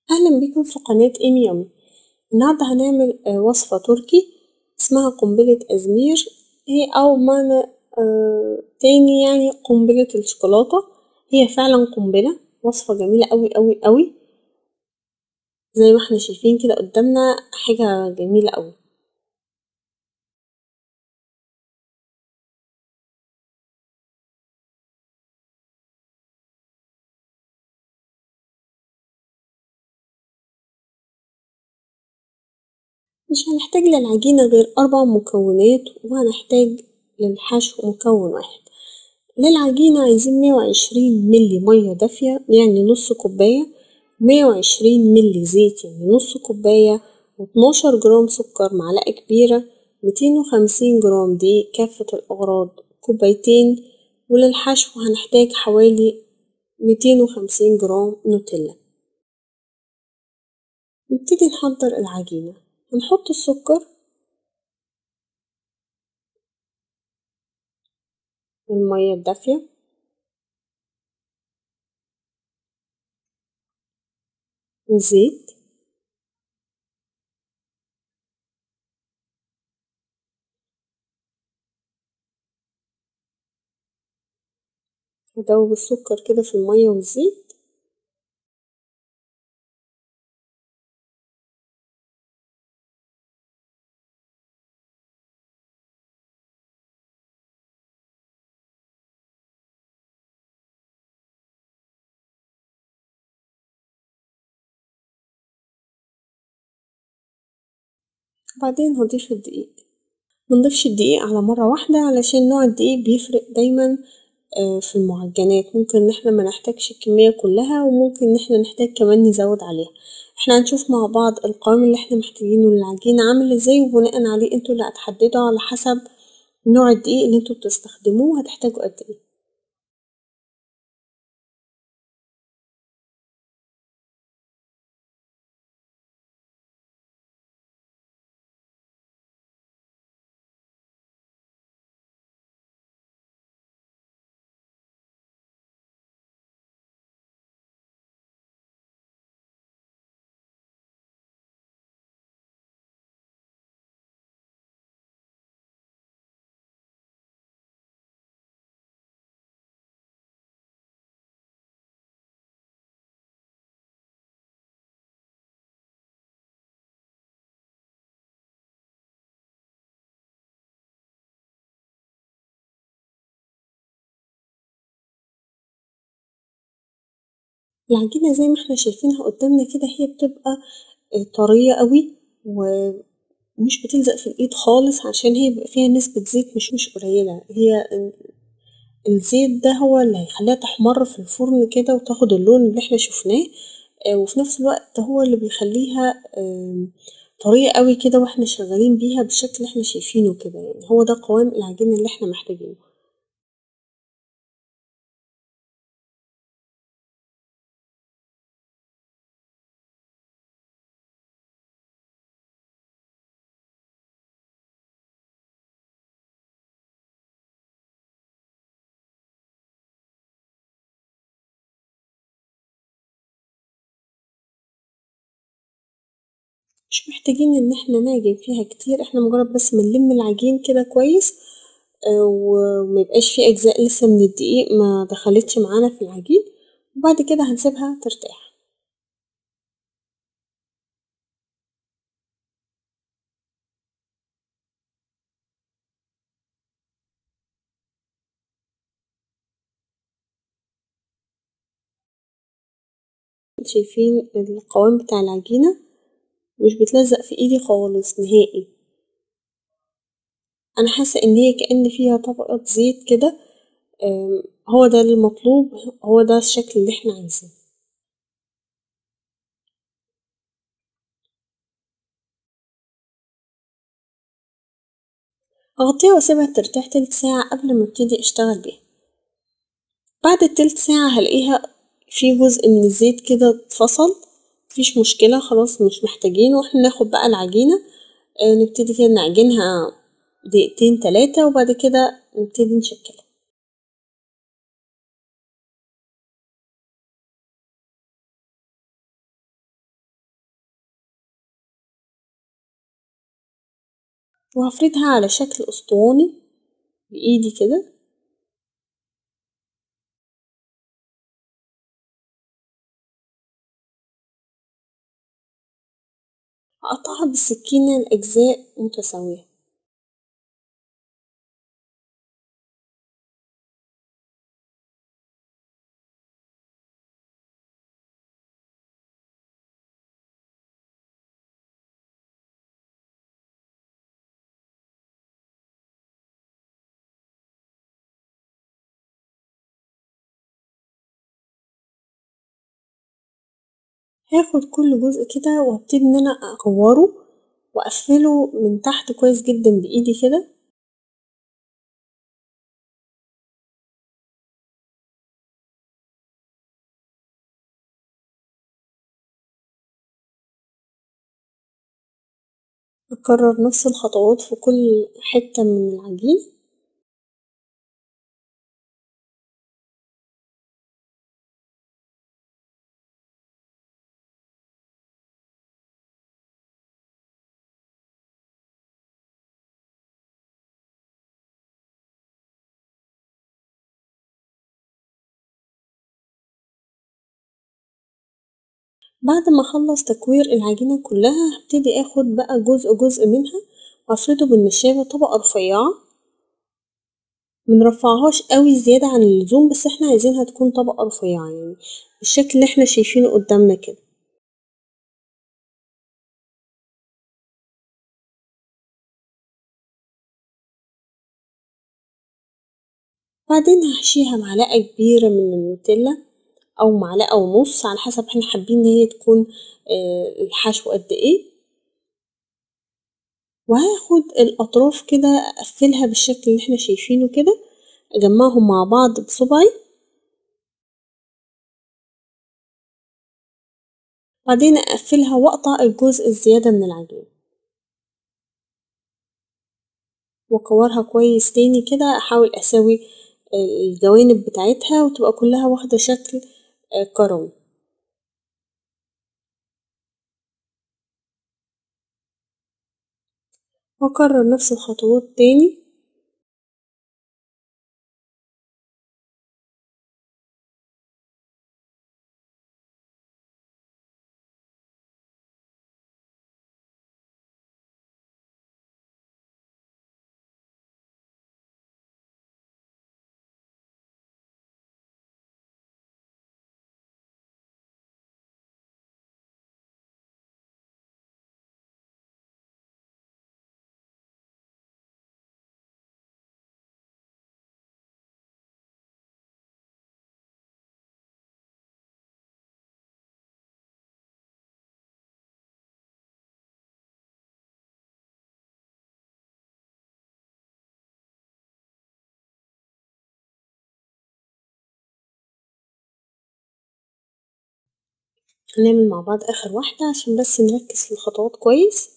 أهلا بيكم في قناة إيمي يامي النهاردة هنعمل وصفة تركي اسمها قنبلة أزمير هي أو معنى تاني يعني قنبلة الشوكولاتة هي فعلا قنبلة وصفة جميلة أوي أوي أوي زي ما احنا شايفين كده قدامنا حاجة جميلة أوي مش هنحتاج للعجينة غير أربع مكونات وهنحتاج للحشو مكون واحد للعجينة عايزين مية وعشرين ملي مية دافية يعني نص كوباية مية وعشرين ملي زيت يعني نص كوباية واتناشر جرام سكر معلقة كبيرة ميتين وخمسين جرام دقيق كافة الأغراض كوبايتين وللحشو هنحتاج حوالي ميتين وخمسين جرام نوتيلا نبتدي نحضر العجينة هنحط السكر والمية الدافية والزيت هدوب السكر كده في المية والزيت وبعدين هضيف الدقيق منضيفش الدقيق على مرة واحدة علشان نوع الدقيق بيفرق دايما في المعجنات ممكن ان احنا منحتاجش الكمية كلها وممكن ان احنا نحتاج كمان نزود عليها احنا هنشوف مع بعض القوام اللي احنا محتاجينه للعجينة عامل ازاي وبناء عليه انتوا اللي هتحددوا على حسب نوع الدقيق اللي انتوا بتستخدموه هتحتاجوا قد ايه العجينة زي ما احنا شايفينها قدامنا كده هي بتبقى طرية قوي ومش بتلزق في الايد خالص عشان هي بيبقى فيها نسبة زيت مش مش قليلة هي الزيت ده هو اللي هيخليها تحمر في الفرن كده وتاخد اللون اللي احنا شفناه وفي نفس الوقت هو اللي بيخليها طرية قوي كده واحنا شغالين بيها بالشكل اللي احنا شايفينه كده يعني هو ده قوام العجينة اللي احنا محتاجينه مش محتاجين ان احنا نعجن فيها كتير احنا مجرد بس بنلم العجين كده كويس وميبقاش فيه اجزاء لسه من الدقيق ما دخلتش معانا في العجين وبعد كده هنسيبها ترتاح شايفين القوام بتاع العجينة مش بتلزق في ايدي خالص نهائي انا حاسه ان هي كأن فيها طبقة زيت كده هو ده المطلوب هو ده الشكل اللي احنا عايزينه اغطيها واسيبها ترتاح تلت ساعة قبل ما ابتدي اشتغل بيها بعد التلت ساعة هلاقيها في جزء من الزيت كده اتفصل مفيش مشكلة خلاص مش محتاجينه واحنا ناخد بقى العجينة نبتدي كده نعجنها دقيقتين تلاتة وبعد كده نبتدي نشكلها وهفردها على شكل اسطواني بإيدي كده هقطعها بالسكينة لأجزاء متساوية هاخد كل جزء كده وابتدي ان انا اكوره واقفله من تحت كويس جدا بايدي كده اكرر نفس الخطوات في كل حتة من العجين بعد ما اخلص تكوير العجينة كلها هبتدي اخد بقى جزء جزء منها وافرده بالنشابة طبقة رفيعة منرفعهاش قوي زيادة عن اللزوم بس احنا عايزينها تكون طبقة رفيعة يعني بالشكل اللي احنا شايفينه قدامنا كده بعدين هحشيها معلقة كبيرة من النوتيلا أو معلقة ونص على حسب احنا حابين ان هي تكون الحشو قد ايه وهاخد الأطراف كده أقفلها بالشكل اللي احنا شايفينه كده أجمعهم مع بعض بصبعي بعدين أقفلها وأقطع الجزء الزيادة من العجين وأكورها كويس تاني كده أحاول أساوي الجوانب بتاعتها وتبقى كلها واخدة شكل كروي وأكرر نفس الخطوات تاني هنعمل مع بعض آخر واحدة عشان بس نركز في الخطوات كويس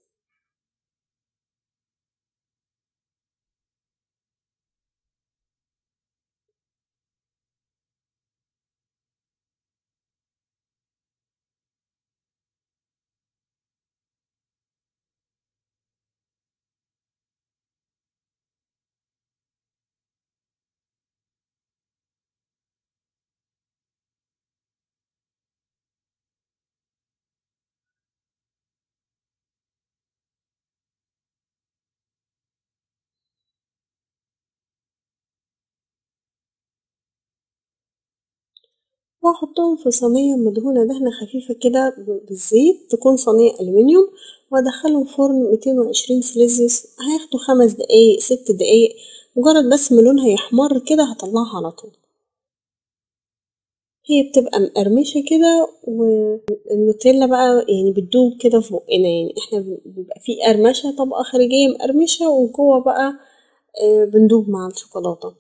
وأحطهم في صينية مدهونة دهنة خفيفة كده بالزيت تكون صينية ألمنيوم وأدخلهم فرن ميتين وعشرين سيليزيوس هياخدوا خمس دقايق ست دقايق مجرد بس ما لونها يحمر كده هطلعها على طول هي بتبقى مقرمشة كده والنوتيلا بقى يعني بتدوب كده في بقنا يعني احنا بيبقى فيه قرمشة طبقة خارجية مقرمشة وجوه بقى بندوب مع الشوكولاتة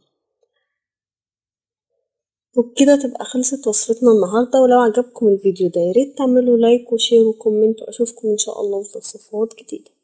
وبكده تبقى خلصت وصفتنا النهاردة ولو عجبكم الفيديو ده ياريت تعملوا لايك وشير وكومنت وأشوفكم إن شاء الله في وصفات جديدة